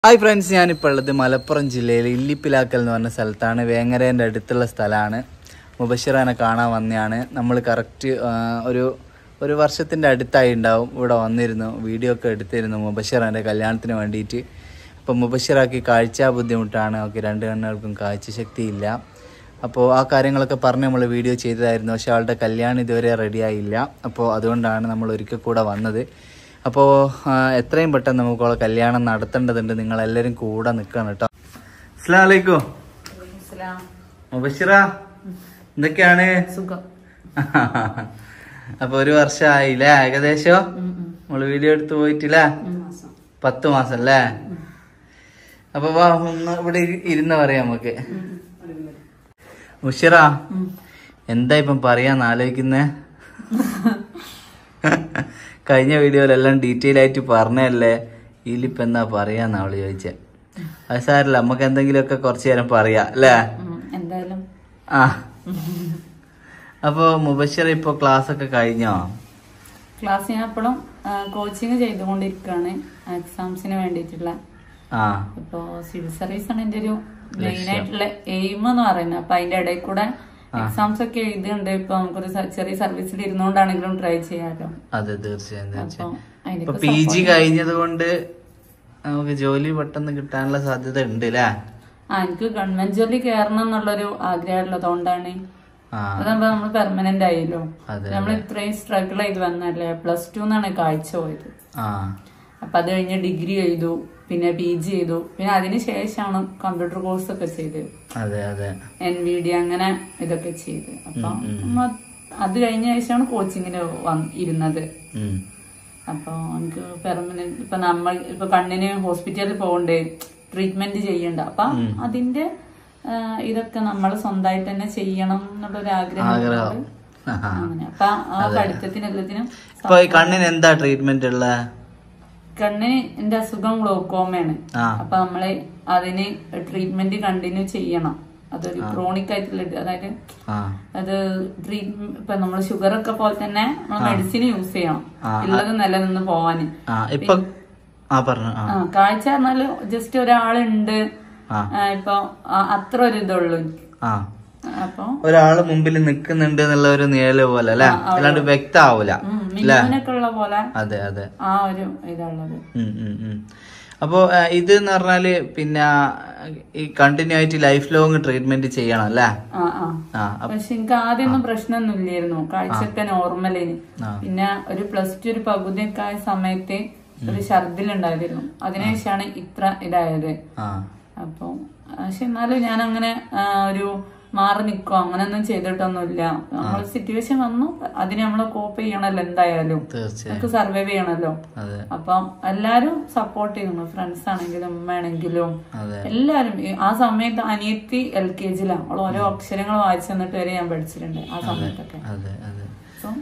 Hi friends ഞാനിപ്പോൾ ഉള്ളത് മലപ്പുറം ജില്ലയിൽ ഇല്ലിപ്പിലാക്കൽ എന്ന് പറഞ്ഞ സ്ഥലത്താണ് വേങ്ങരേൻ്റെ അടുത്തുള്ള സ്ഥലമാണ് മുബഷിറാനെ കാണാൻ വന്നതാണ് നമ്മൾ കറക്റ്റ് ഒരു ഒരു വർഷത്തിൻ്റെ അടുത്തായി ഉണ്ടാവും ഇവിടെ വന്നിരുന്നു വീഡിയോ ഒക്കെ എടുത്തിരുന്നു മുബഷിറാൻ്റെ കല്യാണത്തിന് വേണ്ടിയിട്ട് അപ്പോൾ മുബഷിറാക്ക് കാഴ്ച ബുദ്ധിമുട്ടാണ് അവർക്ക് രണ്ട് കണ്ണുകൾക്കും കാഴ്ചശക്തി ഇല്ല അപ്പോൾ ആ കാര്യങ്ങളൊക്കെ പറഞ്ഞ് നമ്മൾ വീഡിയോ ചെയ്തതായിരുന്നു പക്ഷേ ആളുടെ കല്യാണം ഇതുവരെ റെഡിയായില്ല അപ്പോൾ അതുകൊണ്ടാണ് നമ്മൾ ഒരിക്കൽ കൂടെ വന്നത് അപ്പോൾ എത്രയും പെട്ടെന്ന് നമുക്ക് അവളെ കല്യാണം നടത്തേണ്ടതുണ്ട് നിങ്ങളെല്ലാവരും കൂടെ നിൽക്കണം കേട്ടോ അസ്സാം വലൈക്കും മുബഷിറ എന്തൊക്കെയാണ് സുഖം അപ്പൊ ഒരു വർഷമായില്ലേ ഏകദേശം നമ്മള് വീഡിയോ എടുത്ത് പോയിട്ടില്ലേ പത്ത് മാസം അല്ലേ അപ്പൊ വാ ഒന്ന് ഇവിടെ ഇരി- ഇരുന്ന് പറയാം നമുക്ക് മുഷിറ എന്താ ഇപ്പം പറയാന്ന് ആലോചിക്കുന്നേ കഴിഞ്ഞ വീഡിയോയിലെല്ലാം ഡീറ്റെയിൽ ആയിട്ട് പറഞ്ഞല്ലേ ഇതിലിപ്പോ എന്താ പറയാന്ന് അവള് ചോദിച്ചേ അത് സാരല്ല നമുക്ക് എന്തെങ്കിലുമൊക്കെ കുറച്ചു നേരം പറയാം അല്ലേ എന്തായാലും ആ അപ്പൊ മുബഷിറ ഇപ്പൊ ക്ലാസ് ഒക്കെ കഴിഞ്ഞോ ക്ലാസ് ഞാൻ എപ്പോഴും കോച്ചിങ് ചെയ്തുകൊണ്ടിരിക്കുകയാണ് എക്സാംസിന് വേണ്ടിയിട്ടുള്ള ആ ഇപ്പോ സിവിൽ സർവീസ് ആണ് എന്റെ ഒരു മെയിൻ ആയിട്ടുള്ള എയിം എന്ന് പറയുന്നത് അപ്പൊ അതിന്റെ ഇടയിൽ കൂടെ എക്സാംസ് ഒക്കെ എഴുതുന്നുണ്ട് ഇപ്പൊ നമുക്കൊരു സ- ചെറിയ സർവീസിൽ ഇരുന്നുകൊണ്ടാണെങ്കിലും ട്രൈ ചെയ്യാലോ അതെ തീർച്ചയായും തീർച്ചയായും അപ്പൊ ഇപ്പൊ അതിനൊക്കെ പി ജി കഴിഞ്ഞത് കൊണ്ട് നമുക്ക് ജോലി പെട്ടെന്ന് കിട്ടാനുള്ള സാധ്യത ഉണ്ട് അല്ലേ ആ എനിക്ക് ഗവൺമെന്റ് ജോലി കയറണം എന്നുള്ളൊരു ആഗ്രഹമുള്ളതുകൊണ്ടാണ് ആ അതാകുമ്പോ നമ്മൾ പെർമനന്റ് ആയല്ലോ അതെ നമ്മൾ ഇത്രയും സ്ട്രഗിൾ ചെയ്ത് വന്നല്ലേ പ്ലസ് ടു എന്നാണ് കാഴ്ച പോയത് ആ അപ്പൊ അത് കഴിഞ്ഞ് ഡിഗ്രി ചെയ്തു പിന്നെ പി ജി ചെയ്തു പിന്നെ അതിന് ശേഷമാണ് കമ്പ്യൂട്ടർ കോഴ്സ് ഒക്കെ ചെയ്തത് അതെ അതെ എൻ വി ഡി അങ്ങനെ ഇതൊക്കെ ചെയ്ത് അപ്പൊ നമ്മ അത് കഴിഞ്ഞ ശേഷമാണ് കോച്ചിങ്ങിന് ഇരുന്നത് ഉം. അപ്പൊ എനിക്ക് പെർമനന്റ് ഇപ്പൊ നമ്മൾ ഇപ്പൊ കണ്ണിന് ഹോസ്പിറ്റലിൽ പോകണ്ടേ ട്രീറ്റ്മെന്റ് ചെയ്യണ്ട അപ്പൊ അതിന്റെ ആ, ഇതൊക്കെ നമ്മൾ സ്വന്തമായിട്ട് തന്നെ ചെയ്യണം എന്നുള്ളൊരു ആഗ്രഹം ആഗ്രഹം ഉണ്ട്. ആഹാ. അങ്ങനെ അപ്പൊ ആ പഠിത്തത്തിന് എല്ലാത്തിനും ഇപ്പൊ ഈ കണ്ണിന് എന്താ ട്രീറ്റ്മെന്റ് ഉള്ള കണ്ണിന് എന്റെ അസുഖം ഗ്ലോക്കോമയാണ് ആ അപ്പൊ നമ്മള് അതിന് ട്രീറ്റ്മെന്റ് കണ്ടിന്യൂ ചെയ്യണം അതൊരു ക്രോണിക് ആയിട്ടുള്ള ഇത്. അതായത് ആ അത് ട്രീറ്റ്മെന്റ് ഇപ്പൊ നമ്മൾ ഷുഗർ ഒക്കെ പോലെ തന്നെ നമ്മൾ മെഡിസിൻ യൂസ് ചെയ്യണം ആ, ഉള്ളത് നിലനിന്ന് പോവാന് ആ ഇപ്പൊ ആ പറഞ്ഞു ആ ആ കാഴ്ച പറഞ്ഞാല് ജസ്റ്റ് ഒരാളുണ്ട് ആ ആ, ഇപ്പൊ ആ, അത്ര ഒരു ഇതുള്ളൂ എനിക്ക്. ആ അപ്പൊ ഒരാള് മുമ്പിൽ നിക്കുന്നുണ്ട് എന്നുള്ള ഒരു നിഴല് പോലെ അല്ലെ അല്ലാണ്ട് വ്യക്താവൂല ഉം, മിന്നുവിനൊക്കെ ഉള്ള പോലെ അതെ അതെ ആ ഒരു ഇതുള്ളത് ഉം, ഉം, ഉം. അപ്പോ ആ, ഇത് എന്ന് പറഞ്ഞാല് പിന്നെ ഈ കണ്ടിന്യൂ ആയിട്ട് ലൈഫ് ലോങ് ട്രീറ്റ്മെന്റ് ചെയ്യണം അല്ലേ ആ ആ ആ അപ്പ- പക്ഷെ എനിക്ക് ആദ്യമൊന്നും പ്രശ്നമൊന്നും ഇല്ലായിരുന്നു കാഴ്ചയൊക്കെ നോർമലേന് ആ. പിന്നെ ഒരു പ്ലസ് ടു ഒരു പകുതിയൊക്കെ ആയ സമയത്ത് ഒരു ഛർദിലുണ്ടായിരുന്നു അതിനുശേഷമാണ് ഇത്ര ഇതായത് ആ അപ്പൊ പക്ഷെ എന്നാലും ഞാൻ അങ്ങനെ ആ, ഒരു മാറി നിക്കോ അങ്ങനെയൊന്നും ചെയ്തിട്ടൊന്നുമില്ല നമ്മൾ സിറ്റുവേഷൻ വന്നു അതിന് നമ്മൾ കോപ്പ് ചെയ്യണല്ലോ എന്തായാലും തീർച്ചയായും നമുക്ക് സർവൈവ് ചെയ്യണല്ലോ അതെ അപ്പം എല്ലാരും സപ്പോർട്ട് ചെയ്യുന്നു ഫ്രണ്ട്സ് ആണെങ്കിലും ഉമ്മയാണെങ്കിലും അതെ എല്ലാരും ഈ- ആ സമയത്ത് അനിയത്തി എൽ കെ ജിയിലാണ് അവൾ ഓരോ അക്ഷരങ്ങൾ വായിച്ചു തന്നിട്ട് വരെ ഞാൻ പഠിച്ചിട്ടുണ്ട് ആ സമയത്തൊക്കെ അതെ അതെ അപ്പം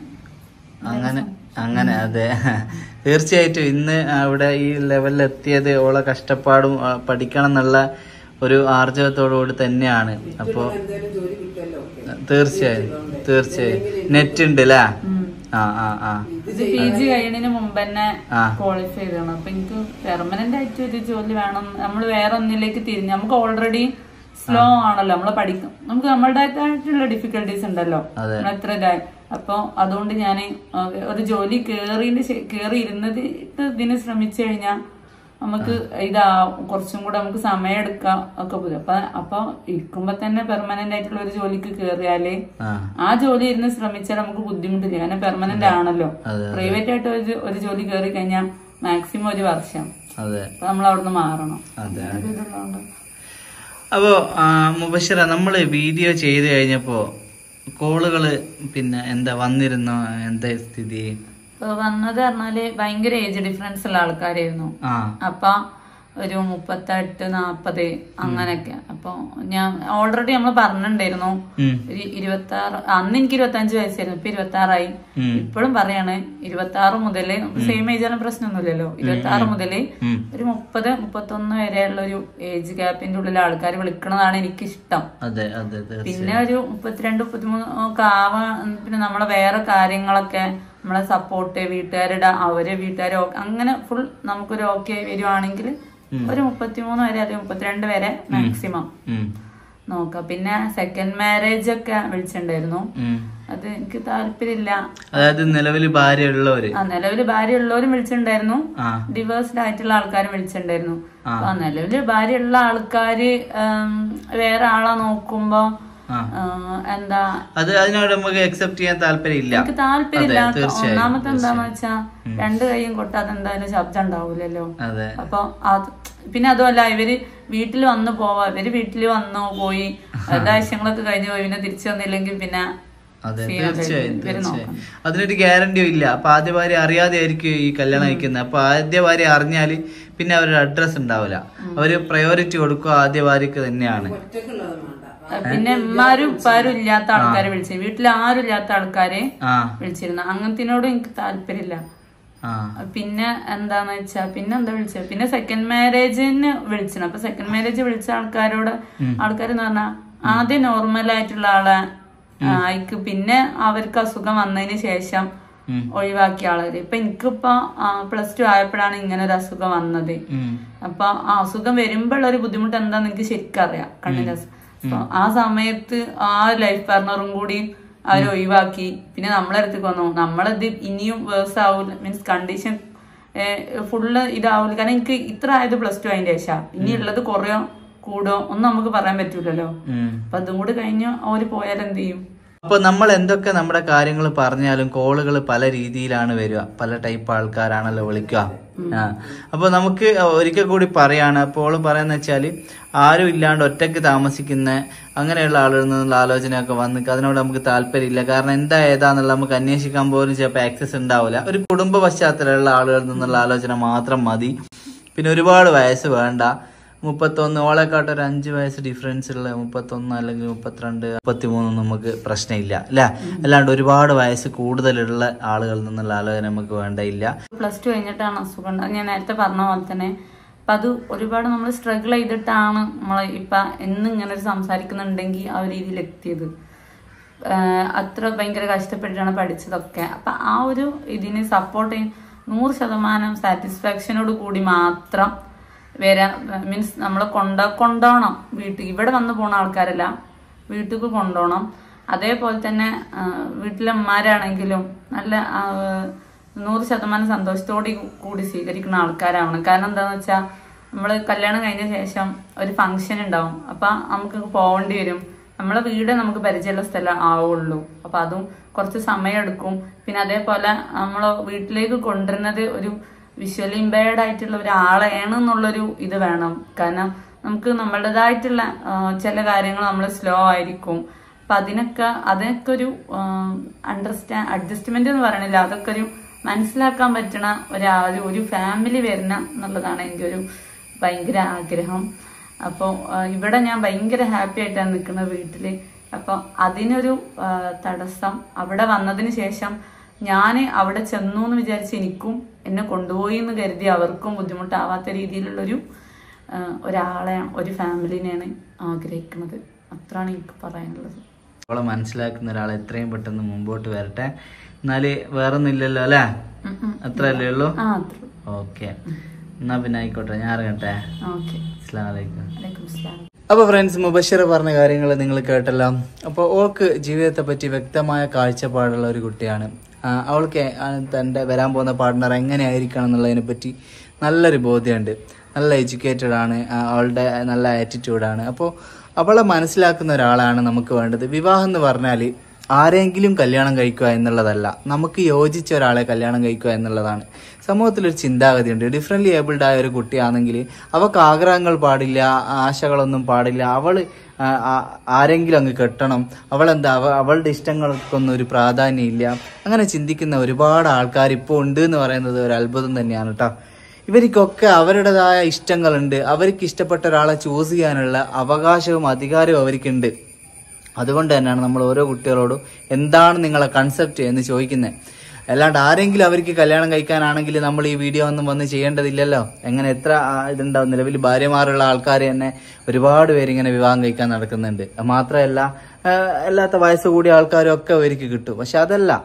അങ്ങനെ അങ്ങനെ അതെ തീർച്ചയായിട്ടും ഇന്ന് അവിടെ ഈ ലെവലിൽ എത്തിയത് ഓളെ കഷ്ടപ്പാടും ആ, പഠിക്കണം എന്നുള്ള ഒരു ആർജവത്തോടുകൂടി തന്നെയാണ് അപ്പോ തീർച്ചയായും തീർച്ചയായും നെറ്റ് ഉണ്ട് അല്ലേ ഉം. ആ ആ ആ ഇത് പി ജി കഴിയണതിന് മുമ്പ് തന്നെ ആ. ക്വാളിഫൈ ചെയ്തതാണ് അപ്പൊ എനിക്ക് പെർമനന്റ് ആയിട്ട് ഒരു ജോലി വേണം നമ്മൾ വേറെ ഒന്നിലേക്ക് തിരിഞ്ഞ് നമുക്ക് ഓൾറെഡി സ്ലോ ആണല്ലോ നമ്മൾ പഠിക്കും നമുക്ക് നമ്മളുടേതായിട്ടുള്ള ഡിഫിക്കൽട്ടീസ് ഉണ്ടല്ലോ അതെ. നമ്മൾ എത്ര ഇതായി അപ്പൊ അതുകൊണ്ട് ഞാൻ ഒരു ജോലി കേറിന്റെ കേറി ഇരുന്നത് ഇതിന് ശ്രമിച്ചു കഴിഞ്ഞാൽ നമുക്ക് ഇതാ കുറച്ചും കൂടെ നമുക്ക് സമയം എടുക്കാം ഒക്കെ പോയി അപ്പൊ അപ്പൊ ഇരിക്കുമ്പോ തന്നെ പെർമനന്റ് ആയിട്ടുള്ള ഒരു ജോലിക്ക് കേറിയാല് ആ ആ ജോലി ഇരുന്ന് ശ്രമിച്ചാൽ നമുക്ക് ബുദ്ധിമുട്ടില്ല കാരണം പെർമനന്റ് ആണല്ലോ അതെ, പ്രൈവറ്റ് ആയിട്ട് ഒരു ഒരു ജോലി കയറി കഴിഞ്ഞാൽ മാക്സിമം ഒരു വർഷം അതെ അപ്പൊ നമ്മൾ അവിടുന്ന് മാറണം അതെ അത് ഇതുള്ളതുകൊണ്ട് അപ്പോ ആ, മുബഷിറ നമ്മള് വീഡിയോ ചെയ്ത് കഴിഞ്ഞപ്പോ കോളുകള് പിന്നെ എന്താ വന്നിരുന്നോ എന്താ സ്ഥിതി ഇപ്പൊ വന്നത് പറഞ്ഞാല് ഭയങ്കര ഏജ് ഡിഫറൻസ് ഉള്ള ആൾക്കാരായിരുന്നു ആ അപ്പൊ ഒരു മുപ്പത്തെട്ട് നാപ്പത് അങ്ങനെയൊക്കെ അപ്പൊ ഞാൻ ഓൾറെഡി നമ്മൾ പറഞ്ഞിട്ടുണ്ടായിരുന്നു ഉം ഒരു ഇരുപത്തി ആറ് അന്ന് എനിക്ക് ഇരുപത്തി അഞ്ച് വയസ്സായിരുന്നു ഇപ്പൊ ഇരുപത്തി ആറായി ഉം. ഇപ്പോഴും പറയാണ് ഇരുപത്തി ആറ് മുതല് സെയിം ഏജ് ആണ് പ്രശ്നമൊന്നുമില്ലല്ലോ ഇരുപത്തി ആറ് മുതല് ഉം ഒരു മുപ്പത് മുപ്പത്തൊന്ന് വരെയുള്ള ഒരു ഏജ് ഗ്യാപ്പിന്റെ ഉള്ളിൽ ആൾക്കാർ വിളിക്കണതാണ് എനിക്ക് ഇഷ്ടം അതെ അതെ തീർച്ചയായും പിന്നെ ഒരു മുപ്പത്തിരണ്ട് മുപ്പത്തിമൂന്ന് ഒക്കെ ആവാൻ പിന്നെ നമ്മളെ വേറെ കാര്യങ്ങളൊക്കെ നമ്മളെ സപ്പോർട്ട് വീട്ടുകാരുടെ അവരെ വീട്ടുകാരെ ഓ- അങ്ങനെ ഫുൾ നമുക്കൊരു ഓക്കെ വരുവാണെങ്കിൽ ഒരു മുപ്പത്തിമൂന്ന് വരെ അല്ലെങ്കിൽ മുപ്പത്തിരണ്ട് വരെ മാക്സിമം ഉം. നോക്കാം പിന്നെ സെക്കൻഡ് മാരേജ് ഒക്കെ വിളിച്ചിട്ടുണ്ടായിരുന്നു ഉം. അത് എനിക്ക് താല്പര്യമില്ല അതായത് നിലവിൽ ഭാര്യ ഉള്ളവര് ആ നിലവില് ഭാര്യ ഉള്ളവരും വിളിച്ചിട്ടുണ്ടായിരുന്നു ആ ഡിവേഴ്സ്ഡ് ആയിട്ടുള്ള ആൾക്കാരും വിളിച്ചിട്ടുണ്ടായിരുന്നു ആ. അപ്പൊ നിലവില് ഭാര്യ ഉള്ള ആൾക്കാര് ഉം, വേറെ ആളെ നോക്കുമ്പോ ആ ആ, എന്താ അത് അതിനോട് നമുക്ക് അക്സെപ്റ്റ് ചെയ്യാൻ താല്പര്യം ഇല്ല എനിക്ക് താല്പര്യമില്ല അതെ, തീർച്ചയായും, ഒന്നാമത്തെ എന്താന്ന് വെച്ചാ രണ്ട് കൈയും കൊട്ടാതെ എന്തായാലും ശബ്ദം ഉണ്ടാവൂലല്ലോ അതെ അപ്പൊ അത് പിന്നെ അതുമല്ല ഇവര് വീട്ടിൽ വന്നു പോവാ ഇവര് വീട്ടിൽ വന്നു പോയി എല്ലാ ആവശ്യങ്ങളൊക്കെ കഴിഞ്ഞു പോയി പിന്നെ തിരിച്ചു വന്നില്ലെങ്കിൽ പിന്നെ അതെ ചെയ്യാൻ കഴിയും. തീർച്ചയായും ഇവര് തീർച്ചയായും നോക്കണം. അതിനൊരു ഗ്യാരണ്ടിയും ഇല്ല അപ്പൊ ആദ്യ ഭാര്യ അറിയാതെ ആയിരിക്കും ഈ കല്യാണം അയക്കുന്നത് അപ്പൊ ആദ്യ ഭാര്യ അറിഞ്ഞാല് പിന്നെ അവരുടെ അഡ്രസ് ഉണ്ടാവില്ല അവര് പ്രയോറിറ്റി കൊടുക്കുക ആദ്യ ഭാര്യക്ക് തന്നെയാണ് പിന്നെ ഉമ്മാരും ഉപ്പാരും ഇല്ലാത്ത ആൾക്കാരെ വിളിച്ചു വീട്ടിൽ ആരും ഇല്ലാത്ത ആൾക്കാരെ ആ വിളിച്ചിരുന്നു അങ്ങനത്തിനോട് എനിക്ക് താല്പര്യമില്ല ആ പിന്നെ എന്താന്ന് വെച്ചാ പിന്നെ എന്താ വിളിച്ചത് പിന്നെ സെക്കൻഡ് മാരേജിന് വിളിച്ചിരുന്നു അപ്പൊ സെക്കൻഡ് മാരേജ് വിളിച്ച ആൾക്കാരോട് ആൾക്കാർ എന്ന് പറഞ്ഞാൽ ആദ്യം നോർമൽ ആയിട്ടുള്ള ആളെ ആയിക്ക് പിന്നെ അവർക്ക് അസുഖം വന്നതിന് ശേഷം ഉം. ഒഴിവാക്കിയ ആളാര് ഇപ്പൊ എനിക്കിപ്പോ പ്ലസ് ടു ആയപ്പോഴാണ് ഇങ്ങനെ ഒരു അസുഖം വന്നത് ഉം. അപ്പൊ ആ അസുഖം വരുമ്പോഴുള്ള ഒരു ബുദ്ധിമുട്ട് എന്താന്ന് എനിക്ക് ശരിക്കും അറിയാം കണ്ണിന്റെ അസുഖം അപ്പൊ ആ സമയത്ത് ആ ലൈഫ് പാർട്ണറും കൂടി അവർ ഒഴിവാക്കി പിന്നെ നമ്മളെ അടുത്തേക്ക് വന്നു നമ്മളത് ഇനിയും വേഴ്സ് ആവൂല മീൻസ് കണ്ടീഷൻ ഫുള്ള് ഇതാവൂല കാരണം എനിക്ക് ഇത്ര ആയത് പ്ലസ് ടു അതിന്റെ ശേഷം ഇനി ഉള്ളത് കുറയോ കൂടോ ഒന്നും നമുക്ക് പറയാൻ പറ്റൂലല്ലോ ഉം. അപ്പൊ അതും കൂടി കഴിഞ്ഞ് അവര് പോയാൽ എന്ത് ചെയ്യും അപ്പൊ നമ്മൾ എന്തൊക്കെ നമ്മുടെ കാര്യങ്ങൾ പറഞ്ഞാലും കോളുകൾ പല രീതിയിലാണ് വരിക പല ടൈപ്പ് ആൾക്കാരാണല്ലോ വിളിക്കുക ആ അപ്പൊ നമുക്ക് ഒരിക്കൽ കൂടി പറയാണ് അപ്പോൾ പറയുന്ന വെച്ചാല് ആരും ഇല്ലാണ്ട് ഒറ്റയ്ക്ക് താമസിക്കുന്ന അങ്ങനെയുള്ള ആളുകളിൽ നിന്നുള്ള ആലോചനയൊക്കെ വന്ന് അതിനോട് നമുക്ക് താല്പര്യമില്ല കാരണം എന്താ ഏതാന്നുള്ള നമുക്ക് അന്വേഷിക്കാൻ പോലും ചിലപ്പോൾ ആക്സസ് ഉണ്ടാവില്ല ഒരു കുടുംബ പശ്ചാത്തലമുള്ള ആളുകളിൽ നിന്നുള്ള ആലോചന മാത്രം മതി പിന്നെ ഒരുപാട് വയസ്സ് വേണ്ട മുപ്പത്തൊന്ന് ഓളെക്കാട്ട് ഒരു അഞ്ച് വയസ്സ് ഡിഫറൻസ് ഉള്ള മുപ്പത്തൊന്ന് അല്ലെങ്കിൽ മുപ്പത്തിരണ്ട് മുപ്പത്തിമൂന്ന് നമുക്ക് പ്രശ്നമില്ല അല്ലേ അല്ലാണ്ട് ഒരുപാട് വയസ്സ് കൂടുതലുള്ള ആളുകളിൽ നിന്നുള്ള ആലോചന നമുക്ക് വേണ്ടയില്ല പ്ലസ് ടു കഴിഞ്ഞിട്ടാണ് അസുഖം ഉണ്ടായത്. ഞാൻ നേരത്തെ പറഞ്ഞ പോലെ തന്നെ അപ്പൊ അത് ഒരുപാട് നമ്മൾ സ്ട്രഗിൾ ചെയ്തിട്ടാണ് നമ്മൾ ഇപ്പൊ എന്നും ഇങ്ങനെ ഒരു സംസാരിക്കുന്നുണ്ടെങ്കിൽ ആ ഒരു രീതിയിൽ എത്തിയത് ആഹ് അത്ര ഭയങ്കര കഷ്ടപ്പെട്ടിട്ടാണ് പഠിച്ചതൊക്കെ അപ്പൊ ആ ഒരു ഇതിന് സപ്പോർട്ട് ചെയ്യും നൂറ് ശതമാനം സാറ്റിസ്ഫാക്ഷനോട് കൂടി മാത്രം വരാൻ മീൻസ് നമ്മൾ കൊണ്ട കൊണ്ടോണം വീട്ടിൽ ഇവിടെ വന്ന് പോണ ആൾക്കാരല്ല വീട്ടിൽ കൊണ്ടോണം അതേപോലെ തന്നെ ആ, വീട്ടിലെ അമ്മമാരാണെങ്കിലും നല്ല ആ, നൂറ് ശതമാനം സന്തോഷത്തോടെ കൂടി സ്വീകരിക്കുന്ന ആൾക്കാരാവണം കാരണം എന്താന്ന് വെച്ചാൽ നമ്മൾ കല്യാണം കഴിഞ്ഞ ശേഷം ഒരു ഫംഗ്ഷൻ ഉണ്ടാവും അപ്പൊ നമുക്ക് പോകേണ്ടി വരും നമ്മളെ വീട് നമുക്ക് പരിചയമുള്ള സ്ഥലം ആവുള്ളൂ അപ്പൊ അതും കുറച്ച് സമയം എടുക്കും പിന്നെ അതേപോലെ നമ്മൾ വീട്ടിലേക്ക് കൊണ്ടുവരുന്നത് ഒരു വിഷ്വലി ഇമ്പയർഡ് ആയിട്ടുള്ള ഒരാളെയാണ് എന്നുള്ളൊരു ഇത് വേണം കാരണം നമുക്ക് നമ്മളുടേതായിട്ടുള്ള ആ, ചില കാര്യങ്ങൾ നമ്മൾ സ്ലോ ആയിരിക്കും അപ്പൊ അതിനൊക്കെ അതൊക്കെ ഒരു അണ്ടർസ്റ്റാൻഡ് അഡ്ജസ്റ്റ്മെന്റ് എന്ന് പറയണില്ല അതൊക്കെ ഒരു മനസ്സിലാക്കാൻ പറ്റണ ഒരാൾ ഒരു ഫാമിലി വരണം എന്നുള്ളതാണ് എൻ്റെ ഒരു ഭയങ്കര ആഗ്രഹം അപ്പോൾ ഇവിടെ ഞാൻ ഭയങ്കര ഹാപ്പി ആയിട്ടാണ് നിൽക്കുന്നത് വീട്ടില് അപ്പോൾ അതിനൊരു ആ, തടസ്സം അവിടെ വന്നതിന് ശേഷം ഞാൻ അവിടെ ചെന്നു എന്ന് വിചാരിച്ച് എനിക്കും എന്നെ കൊണ്ടുപോയി എന്ന് കരുതി അവർക്കും ബുദ്ധിമുട്ടാവാത്ത രീതിയിലുള്ളൊരു ആ, ഒരാളെ ഒരു ഫാമിലിനെയാണ് ആഗ്രഹിക്കുന്നത് അത്രയാണ് എനിക്ക് പറയാനുള്ളത് അവളെ മനസ്സിലാക്കുന്ന ഒരാൾ എത്രയും പെട്ടെന്ന് മുമ്പോട്ട് വരട്ടെ എന്നാല് വേറൊന്നും ഇല്ലല്ലോ അല്ലേ ഉം ഉം. അത്രയല്ലേ ഉള്ളൂ ആ അത്രേ ഓക്കെ എന്നാ പിന്നെ ആയിക്കോട്ടെ ഞാൻ ഇറങ്ങട്ടെ ഓക്കെ അസ്സാം വലൈക്കും വലൈക്കും സ്ലാം അപ്പോൾ ഫ്രണ്ട്സ് മുബഷിറ പറഞ്ഞ കാര്യങ്ങൾ നിങ്ങൾ കേട്ടല്ലോ അപ്പോൾ ഓൾക്ക് ജീവിതത്തെ പറ്റി വ്യക്തമായ കാഴ്ചപ്പാടുള്ള ഒരു കുട്ടിയാണ് ആ, അവൾക്ക് തൻ്റെ വരാൻ പോകുന്ന പാർട്ട്ണർ എങ്ങനെയായിരിക്കണം എന്നുള്ളതിനെ പറ്റി നല്ലൊരു ബോധ്യമുണ്ട് നല്ല എഡ്യൂക്കേറ്റഡ് ആണ് ആ, അവളുടെ നല്ല ആറ്റിറ്റ്യൂഡാണ് അപ്പോൾ അവളെ മനസ്സിലാക്കുന്ന ഒരാളാണ് നമുക്ക് വേണ്ടത് വിവാഹം എന്ന് പറഞ്ഞാൽ ആരെങ്കിലും കല്യാണം കഴിക്കുക എന്നുള്ളതല്ല നമുക്ക് യോജിച്ച ഒരാളെ കല്യാണം കഴിക്കുക എന്നുള്ളതാണ് സമൂഹത്തിലൊരു ചിന്താഗതിയുണ്ട് ഡിഫറെൻ്റ്ലി ഏബിൾഡ് ആയ ഒരു കുട്ടിയാണെങ്കിൽ അവൾക്ക് ആഗ്രഹങ്ങൾ പാടില്ല ആശകളൊന്നും പാടില്ല അവൾ ആരെങ്കിലും അങ്ങ് കെട്ടണം അവളെന്താ അവ അവളുടെ ഇഷ്ടങ്ങൾക്കൊന്നും ഒരു പ്രാധാന്യമില്ല അങ്ങനെ ചിന്തിക്കുന്ന ഒരുപാട് ആൾക്കാർ ഇപ്പോൾ ഉണ്ട് എന്ന് പറയുന്നത് ഒരു അത്ഭുതം തന്നെയാണ് കേട്ടോ ഇവർക്കൊക്കെ അവരുടേതായ ഇഷ്ടങ്ങളുണ്ട് അവർക്ക് ഇഷ്ടപ്പെട്ട ഒരാളെ ചൂസ് ചെയ്യാനുള്ള അവകാശവും അധികാരവും അവർക്കുണ്ട് അതുകൊണ്ട് തന്നെയാണ് നമ്മൾ ഓരോ കുട്ടികളോടും എന്താണ് നിങ്ങളെ കൺസെപ്റ്റ് എന്ന് ചോദിക്കുന്നത് അല്ലാണ്ട് ആരെങ്കിലും അവർക്ക് കല്യാണം കഴിക്കാനാണെങ്കിൽ നമ്മൾ ഈ വീഡിയോ ഒന്നും വന്ന് ചെയ്യേണ്ടതില്ലല്ലോ എങ്ങനെ എത്ര ആ, ഇതുണ്ടാവും നിലവിൽ ഭാര്യമാരുള്ള ആൾക്കാർ തന്നെ ഒരുപാട് പേര് ഇങ്ങനെ വിവാഹം കഴിക്കാൻ നടക്കുന്നുണ്ട് അത് മാത്രമല്ല ആ, അല്ലാത്ത വയസ്സ് കൂടിയ ആൾക്കാരും ഒക്കെ അവർക്ക് കിട്ടും പക്ഷെ അതല്ല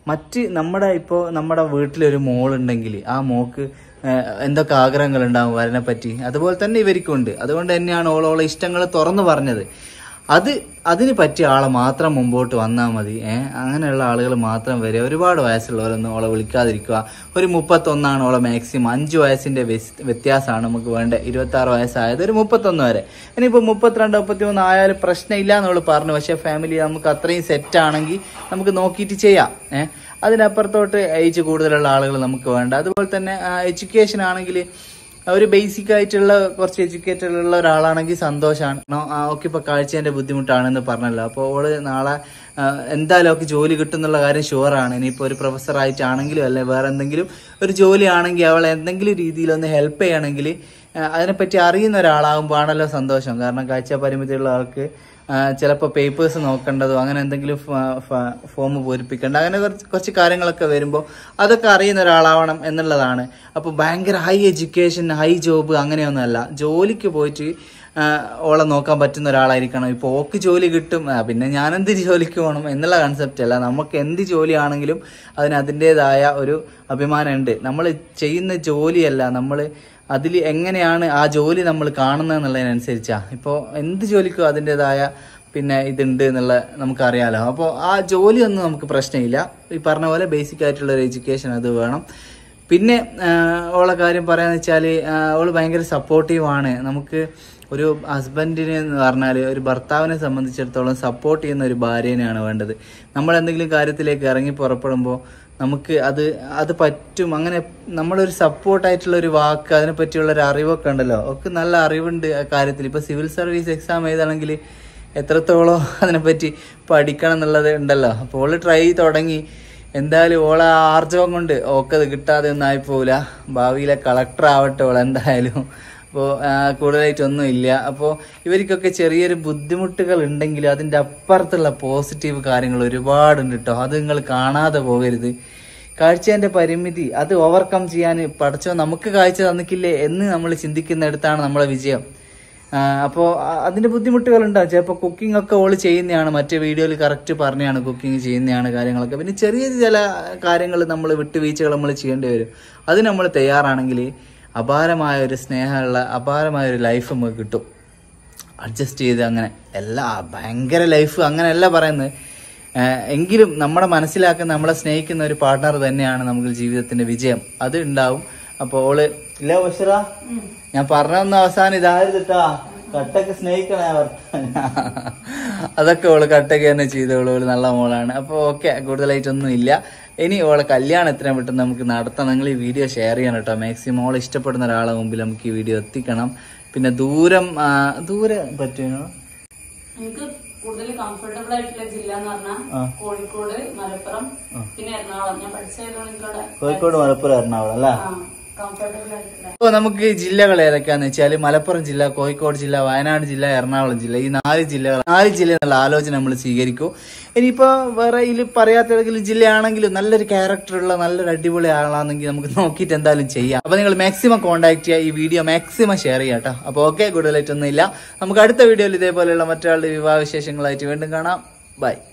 മറ്റ് നമ്മുടെ ഇപ്പോൾ നമ്മുടെ വീട്ടിലൊരു മോളുണ്ടെങ്കിൽ ആ മോക്ക് ഏഹ്, എന്തൊക്കെ ആഗ്രഹങ്ങൾ ഉണ്ടാവും വരനെ പറ്റി അതുപോലെ തന്നെ ഇവർക്കുണ്ട് അതുകൊണ്ട് തന്നെയാണ് ഓളോളെ ഇഷ്ടങ്ങൾ തുറന്നു പറഞ്ഞത് അത് അതിന് പറ്റിയ ആളെ മാത്രം മുമ്പോട്ട് വന്നാൽ മതി ഏഹ് അങ്ങനെയുള്ള ആളുകൾ മാത്രം വരിക ഒരുപാട് വയസ്സുള്ളവരൊന്നും ഓളെ വിളിക്കാതിരിക്കുക ഒരു മുപ്പത്തൊന്നാണ് ഓളെ മാക്സിമം അഞ്ച് വയസ്സിന്റെ വ്യസ്- വ്യത്യാസമാണ് നമുക്ക് വേണ്ടത് ഇരുപത്തി ആറ് വയസ്സായത് ഒരു മുപ്പത്തൊന്ന് വരെ ഇനിയിപ്പോൾ മുപ്പത്തിരണ്ട് മുപ്പത്തി മൂന്ന് ആയാലും പ്രശ്നമില്ല എന്നവള് പറഞ്ഞു പക്ഷെ ഫാമിലി നമുക്ക് അത്രയും സെറ്റ് ആണെങ്കിൽ നമുക്ക് നോക്കിയിട്ട് ചെയ്യാം ഏഹ് അതിനപ്പുറത്തോട്ട് ഏജ് കൂടുതലുള്ള ആളുകൾ നമുക്ക് വേണ്ട അതുപോലെ തന്നെ എഡ്യൂക്കേഷൻ ആണെങ്കിൽ ഒരു ബേസിക് ആയിട്ടുള്ള കുറച്ച് എഡ്യൂക്കേറ്റഡ് ഉള്ള ഒരാളാണെങ്കിൽ സന്തോഷമാണ് ഓക്കെ ഇപ്പൊ കാഴ്ചേന്റെ ബുദ്ധിമുട്ടാണെന്ന് പറഞ്ഞല്ലോ അപ്പോൾ ഓള് നാളെ ആ, എന്തായാലും ഒക്കെ ജോലി കിട്ടും എന്നുള്ള കാര്യം ഷുവറാണ് ഇനിയിപ്പോൾ ഒരു പ്രൊഫസർ ആയിട്ടാണെങ്കിലും അല്ലെ വേറെ എന്തെങ്കിലും ഒരു ജോലി ആണെങ്കിൽ അവൾ എന്തെങ്കിലും രീതിയിൽ ഒന്ന് ഹെൽപ്പ് ചെയ്യണമെങ്കിൽ അതിനെപ്പറ്റി അറിയുന്ന ഒരാളാകുമ്പോൾ ആണല്ലോ സന്തോഷം കാരണം കാഴ്ച പരിമിതിയുള്ള ആൾക്ക് ചിലപ്പോൾ പേപ്പേഴ്സ് നോക്കേണ്ടതോ അങ്ങനെ എന്തെങ്കിലും ഫോം പൂരിപ്പിക്കേണ്ട അങ്ങനെ കുറച്ച് കുറച്ച് കാര്യങ്ങളൊക്കെ വരുമ്പോൾ അതൊക്കെ അറിയുന്ന ഒരാളാവണം എന്നുള്ളതാണ് അപ്പോൾ ഭയങ്കര ഹൈ എഡ്യൂക്കേഷൻ ഹൈ ജോബ് അങ്ങനെയൊന്നുമല്ല ജോലിക്ക് പോയിട്ട് ആ, ഓളെ നോക്കാൻ പറ്റുന്ന ഒരാളായിരിക്കണം ഇപ്പോൾ ഓക്ക് ജോലി കിട്ടും ആ, പിന്നെ ഞാനെന്ത് ജോലിക്ക് പോകണം എന്നുള്ള കൺസെപ്റ്റ് അല്ല നമുക്ക് എന്ത് ജോലിയാണെങ്കിലും അതിന് അതിൻ്റെതായ ഒരു അഭിമാനമുണ്ട് നമ്മൾ ചെയ്യുന്ന ജോലിയല്ല നമ്മൾ അതിൽ എങ്ങനെയാണ് ആ ജോലി നമ്മൾ കാണുന്നത് എന്നുള്ളതിനനുസരിച്ചാ ഇപ്പോൾ എന്ത് ജോലിക്കും അതിൻ്റെതായ പിന്നെ ഇതുണ്ട് എന്നുള്ള നമുക്കറിയാലോ അപ്പോൾ ആ ജോലിയൊന്നും നമുക്ക് പ്രശ്നമില്ല ഈ പറഞ്ഞ പോലെ ബേസിക് ആയിട്ടുള്ള ഒരു എഡ്യൂക്കേഷൻ അത് വേണം പിന്നെ ആ, ഓളെ കാര്യം പറയാന്ന് വെച്ചാൽ ഓള് ഭയങ്കര സപ്പോർട്ടീവ് ആണ് നമുക്ക് ഒരു ഹസ്ബൻഡിന് എന്ന് പറഞ്ഞാൽ ഒരു ഭർത്താവിനെ സംബന്ധിച്ചിടത്തോളം സപ്പോർട്ട് ചെയ്യുന്ന ഒരു ഭാര്യനെയാണ് വേണ്ടത് നമ്മൾ എന്തെങ്കിലും കാര്യത്തിലേക്ക് ഇറങ്ങി പുറപ്പെടുമ്പോൾ നമുക്ക് അത് അത് പറ്റും അങ്ങനെ നമ്മളൊരു സപ്പോർട്ടായിട്ടുള്ള ഒരു വാക്ക് അതിനെ പറ്റിയുള്ള ഒരു അറിവൊക്കെ ഉണ്ടല്ലോ ഒക്കെ നല്ല അറിവുണ്ട് ആ കാര്യത്തിൽ ഇപ്പോൾ സിവിൽ സർവീസ് എക്സാം എഴുതണമെങ്കിൽ എത്രത്തോളം അതിനെപ്പറ്റി പഠിക്കണം എന്നുള്ളത് ഉണ്ടല്ലോ അപ്പോൾ ഓള് ട്രൈ തുടങ്ങി എന്തായാലും ഓളെ ആ ആർജവം കൊണ്ട് ഓക്കത് കിട്ടാതെ ഒന്നും ആയിപ്പോവില്ല ഭാവിയിലെ കളക്ടർ ആവട്ടെ ഓൾ എന്തായാലും അപ്പോൾ കൂടുതലായിട്ടൊന്നും ഇല്ല അപ്പോൾ ഇവർക്കൊക്കെ ചെറിയൊരു ബുദ്ധിമുട്ടുകൾ ഉണ്ടെങ്കിലും അതിൻ്റെ അപ്പുറത്തുള്ള പോസിറ്റീവ് കാര്യങ്ങൾ ഒരുപാടുണ്ട് കേട്ടോ അത് നിങ്ങൾ കാണാതെ പോകരുത് കാഴ്ചേൻ്റെ പരിമിതി അത് ഓവർകം ചെയ്യാൻ പഠിച്ചോ നമുക്ക് കാഴ്ച തന്നിക്കില്ലേ എന്ന് നമ്മൾ ചിന്തിക്കുന്നിടത്താണ് നമ്മളെ വിജയം അപ്പോൾ അതിന്റെ ബുദ്ധിമുട്ടുകളുണ്ടാവും ചിലപ്പോൾ കുക്കിംഗ് ഒക്കെ ഓള് ചെയ്യുന്നതാണ് മറ്റേ വീഡിയോയിൽ കറക്റ്റ് പറഞ്ഞാണ് കുക്കിംഗ് ചെയ്യുന്നതാണ് കാര്യങ്ങളൊക്കെ പിന്നെ ചെറിയ ചില കാര്യങ്ങൾ നമ്മൾ വിട്ടുവീഴ്ചകൾ നമ്മൾ ചെയ്യേണ്ടി വരും അത് നമ്മൾ തയ്യാറാണെങ്കിൽ അപാരമായ ഒരു സ്നേഹമുള്ള അപാരമായ ഒരു ലൈഫ് നമുക്ക് കിട്ടും അഡ്ജസ്റ്റ് ചെയ്ത് അങ്ങനെ എല്ലാ ഭയങ്കര ലൈഫ് അങ്ങനെയല്ല പറയുന്നത് ഏഹ് എങ്കിലും നമ്മളെ മനസ്സിലാക്കുന്ന നമ്മളെ സ്നേഹിക്കുന്ന ഒരു പാർട്ട്ണർ തന്നെയാണ് നമുക്ക് ജീവിതത്തിന്റെ വിജയം അത് ഉണ്ടാവും അപ്പോൾ ഓള് ഇല്ല ബഷറ ഞാൻ പറഞ്ഞൊന്ന് അവസാനം ഇതായിരുന്നിട്ടാ കട്ടൊക്കെ സ്നേഹിക്കണേ ഭർത്താവിനെ. അതൊക്കെ ഓള് കട്ടൊക്കെ തന്നെ ചെയ്തോളൂ ഓള് നല്ല മോളാണ് അപ്പോൾ ഓക്കെ കൂടുതലായിട്ടൊന്നും ഇല്ല ഇനി ഓളെ കല്യാണം എത്രയും പെട്ടെന്ന് നമുക്ക് നടത്താം നിങ്ങൾ ഈ വീഡിയോ ഷെയർ ചെയ്യണം കേട്ടോ മാക്സിമം ഓളെ ഇഷ്ടപ്പെടുന്ന ഒരാളെ മുമ്പിൽ നമുക്ക് ഈ വീഡിയോ എത്തിക്കണം പിന്നെ ദൂരം ആ, ദൂരെ പറ്റുമോ എനിക്ക് കൂടുതൽ കംഫർട്ടബിൾ ആയിട്ടുള്ള ജില്ല എന്ന് പറഞ്ഞാൽ ആ. കോഴിക്കോട് മലപ്പുറം പിന്നെ എറണാകുളം ഞാൻ പഠിച്ചതുകൊണ്ട് എനിക്കവിടെ കോഴിക്കോട് മലപ്പുറം എറണാകുളം അല്ലേ കംഫർട്ടബിൾ ആയിട്ടുള്ള അപ്പോൾ നമുക്ക് ജില്ലകൾ ഏതൊക്കെയാന്ന് വെച്ചാൽ മലപ്പുറം ജില്ല കോഴിക്കോട് ജില്ല വയനാട് ജില്ല എറണാകുളം ജില്ല ഈ നാല് ജില്ലകൾ നാല് ജില്ല എന്നുള്ള ആലോചന നമ്മൾ സ്വീകരിക്കും ഇനിയിപ്പോൾ വേറെ ഇതിൽ പറയാത്ത ഏതെങ്കിലും ജില്ലയാണെങ്കിലും നല്ലൊരു ക്യാരക്ടറുള്ള നല്ലൊരു അടിപൊളി ആളാണെങ്കിൽ നമുക്ക് നോക്കിയിട്ട് എന്തായാലും ചെയ്യാം അപ്പോൾ നിങ്ങൾ മാക്സിമം കോൺടാക്ട് ചെയ്യുക ഈ വീഡിയോ മാക്സിമം ഷെയർ ചെയ്യാം കേട്ടോ അപ്പോൾ ഓക്കെ കൂടുതലായിട്ടൊന്നും ഇല്ല നമുക്ക് അടുത്ത വീഡിയോയിൽ ഇതേപോലെയുള്ള മറ്റൊരാളുടെ വിവാഹ വിശേഷങ്ങളായിട്ട് വീണ്ടും കാണാം ബൈ